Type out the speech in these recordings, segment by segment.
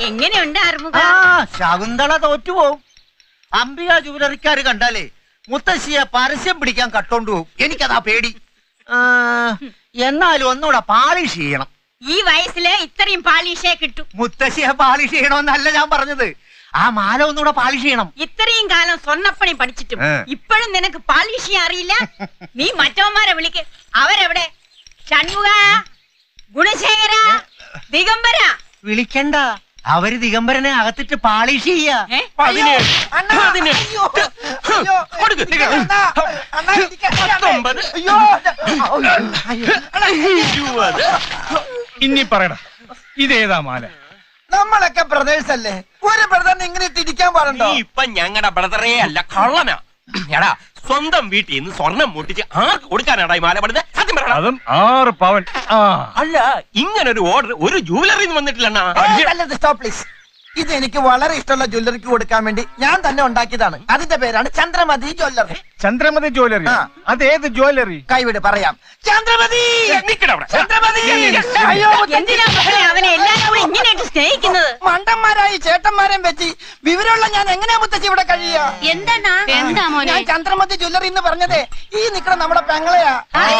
എങ്ങനെയുണ്ട് ആറുമുഖ ആ ശകുന്തള തോറ്റുപോകും അംബിക ജുവലറിക്കാര് കണ്ടാലേ മുത്തശ്ശിയെ പരസ്യം പിടിക്കാൻ കട്ടോണ്ട് പോകും എനിക്കതാ പേടി ആ, എന്നാലും ഒന്നുകൂടെ പാളിഷ് ചെയ്യണം ഈ വയസ്സില് ഇത്രയും പാലീഷേ കിട്ടും മുത്തശ്ശിയെ പാളിഷ് ചെയ്യണമെന്നല്ല ഞാൻ പറഞ്ഞത് ആ മാല ഒന്നുകൂടെ പാളിഷ് ചെയ്യണം ഇത്രയും കാലം സ്വർണ്ണപ്പണി പഠിച്ചിട്ടും ഏ. ഇപ്പോഴും നിനക്ക് പാലിഷ് ചെയ്യാൻ അറിയില്ല നീ മറ്റവന്മാരെ വിളിക്ക് അവരെവിടെ ഷൺമുഖ ഗുണശേഖര ദിഗംബര വിളിക്കണ്ട അവര് ദിഗംബരനെ അകത്തിട്ട് പാളിഷ് ചെയ്യാ ഏ? പതിനേഴ് അണ്ണാ, പതിനെട്ട് അയ്യോ, അയ്യോ, കൊടുക്ക്, ഇരിക്ക, അണ്ണാ, അണ്ണാ, ഇരിക്ക, പത്തൊമ്പത്. അയ്യോ, അയ്യോ, അണ്ണാ, ഇരുപത് ഇനി പറയടാ ഇതേതാ മാല നമ്മളൊക്കെ ബ്രദേഴ്സ് അല്ലേ ഒരു ബ്രദറിന് ഇങ്ങനെ തിരിക്കാൻ നീ പാടുണ്ടോ ഇപ്പൊ ഞങ്ങളുടെ ബ്രദറേ അല്ല കള്ളനാ എടാ സ്വന്തം വീട്ടിൽ നിന്ന് സ്വർണം മുട്ടിച്ച് ആർക്ക് കൊടുക്കാനാടാ ഈ മാല പണിത് സത്യം പറയടാ അതും ആറ് പവൻ ആ അല്ല ഇങ്ങനൊരു ഓർഡർ ഒരു ജുവലറിന്ന് വന്നിട്ടില്ലണ്ണാ സ്റ്റോപ്പ് പ്ലീസ് ഇത് എനിക്ക് വളരെ ഇഷ്ടമുള്ള ജ്വല്ലറിക്ക് കൊടുക്കാൻ വേണ്ടി ഞാൻ തന്നെ ഉണ്ടാക്കിയതാണ് അതിന്റെ പേരാണ് ചന്ദ്രമതി ജ്വല്ലറി ചന്ദ്രമതി ജ്വല്ലറി ആ. അതേത് ജ്വല്ലറി കൈവിട് പറയാം ചന്ദ്രമതി നിക്കടാ അവിടെ. ചന്ദ്രമതി അയ്യോ എന്തിനാ മക്കളെ അവനെ എല്ലാരും കൂടെ ഇങ്ങനെയായിട്ട് സ്നേഹിക്കുന്നത് മണ്ടന്മാരായി ചേട്ടന്മാരെയും വെച്ച് വിവരമുള്ള ഞാൻ എങ്ങനെയാ മുത്തച്ഛി ഇവിടെ കഴിയുക എന്താണ് എന്താ ഞാൻ ചന്ദ്രമതി ജ്വല്ലറി എന്ന് പറഞ്ഞതേ ഈ നിക്കണ നമ്മുടെ പെങ്ങളെയാ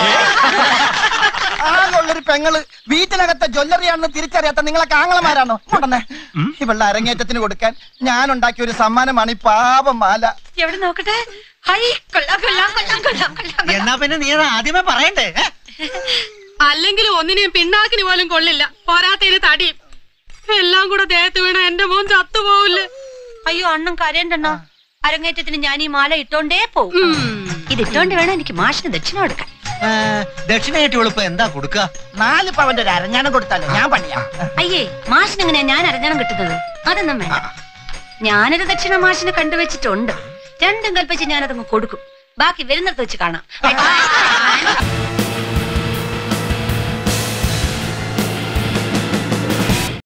ആകെയുള്ളൊരു പെങ്ങള് വീട്ടിനകത്തെ ജ്വല്ലറിയാണെന്ന് തിരിച്ചറിയാത്ത നിങ്ങളെ കാങ്ങളമാരാണോ കൊണ്ടന്നെ ഇവളുടെ അരങ്ങേറ്റത്തിന് കൊടുക്കാൻ ഞാൻ ഉണ്ടാക്കിയ ഒരു സമ്മാനമാണ് ഈ പാപം മാല എവിടെ നോക്കട്ടെ ഹൈ കൊള്ളാം കൊള്ളാം കൊള്ളാം കൊള്ളാം കൊള്ളാം എന്നാ പിന്നെ നീ അത് ആദ്യമേ പറയണ്ടേ ഏ? അല്ലെങ്കിൽ ഒന്നിനെയും പിണ്ണാക്കിന് പോലും കൊള്ളില്ല പോരാത്തതിന് തടിയും എല്ലാം കൂടെ ദേഹത്ത് വീണ എന്റെ മോൻ ചത്തുപോവില്ലേ അയ്യോ അണ്ണൻ കരയണ്ടെണ്ണ അരങ്ങേറ്റത്തിന് ഞാൻ ഈ മാല ഇട്ടോണ്ടേ പോവും ഇത് ഇട്ടോണ്ട് വേണം എനിക്ക് മാഷിന് ദക്ഷിണ കൊടുക്കാൻ ഏ, ദക്ഷിണയായിട്ട് എളുപ്പം എന്താ കൊടുക്കുക നാല് പവന്റെ ഒരു അരഞ്ഞാണം കൊടുത്താലോ ഞാൻ പണിയാ അയ്യേ മാഷിന് എങ്ങനെയാ ഞാൻ അറിഞ്ഞണം കിട്ടുന്നത് അതൊന്നും വേണ്ട ഞാനൊരു ദക്ഷിണ മാഷിനെ കണ്ടുവച്ചിട്ടുണ്ട് രണ്ടും കൽപ്പിച്ച് ഞാനതങ്ങ് കൊടുക്കും ബാക്കി വരുന്നിടത്ത് വെച്ച് കാണാം